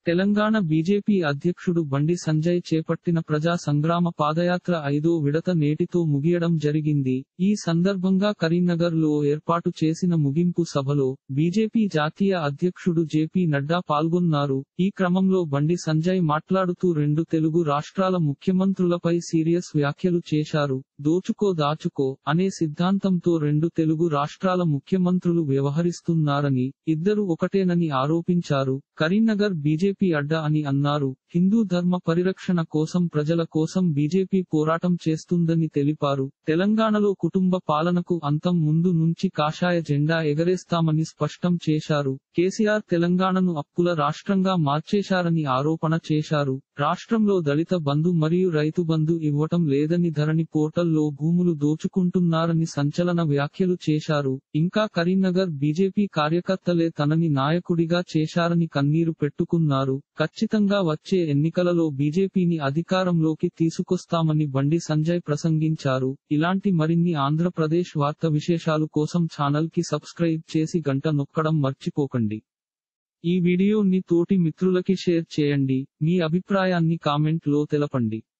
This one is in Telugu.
తెలంగాణ బీజేపీ అధ్యక్షుడు బండి సంజయ్ చేపట్టిన ప్రజా సంగ్రామ పాదయాత్ర ఐదో విడత నేటితో ముగియడం జరిగింది ఈ సందర్భంగా కరీంనగర్ లో ఏర్పాటు చేసిన ముగింపు సభలో బీజేపీ జాతీయ అధ్యక్షుడు జేపీ నడ్డా పాల్గొన్నారు ఈ క్రమంలో బండి సంజయ్ మాట్లాడుతూ రెండు తెలుగు రాష్ట్రాల ముఖ్యమంత్రులపై సీరియస్ వ్యాఖ్యలు చేశారు దోచుకో దాచుకో అనే సిద్ధాంతంతో రెండు తెలుగు రాష్ట్రాల ముఖ్యమంత్రులు వ్యవహరిస్తున్నారని ఇద్దరు ఒకటేనని ఆరోపించారు కరీంనగర్ బీజేపీ అడ్డా అని అన్నారు హిందూ ధర్మ పరిరక్షణ కోసం ప్రజల కోసం బీజేపీ పోరాటం చేస్తుందని తెలిపారు తెలంగాణలో కుటుంబ పాలనకు అంతం ముందు నుంచి కాషాయ జెండా ఎగరేస్తామని స్పష్టం చేశారు కేసీఆర్ తెలంగాణను అప్పుల రాష్ట్రంగా మార్చేశారని ఆరోపణ చేశారు రాష్ట్రంలో దళిత బంధు మరియు రైతు బంధు ఇవ్వటం లేదని ధరణి పోర్టల్లో భూములు దోచుకుంటున్నారని సంచలన వ్యాఖ్యలు చేశారు ఇంకా కరీంనగర్ బీజేపీ కార్యకర్తలే తనని నాయకుడిగా చేశారని కన్నీరు పెట్టుకున్నారు ఖచ్చితంగా వచ్చే ఎన్నికలలో బీజేపీని అధికారంలోకి తీసుకొస్తామని బండి సంజయ్ ప్రసంగించారు ఇలాంటి మరిన్ని ఆంధ్రప్రదేశ్ వార్త విశేషాలు కోసం ఛానల్ కి సబ్స్క్రైబ్ చేసి గంట నొక్కడం మర్చిపోకండి ఈ వీడియోని తోటి మిత్రులకి షేర్ చేయండి మీ అభిప్రాయాన్ని కామెంట్ లో తెలపండి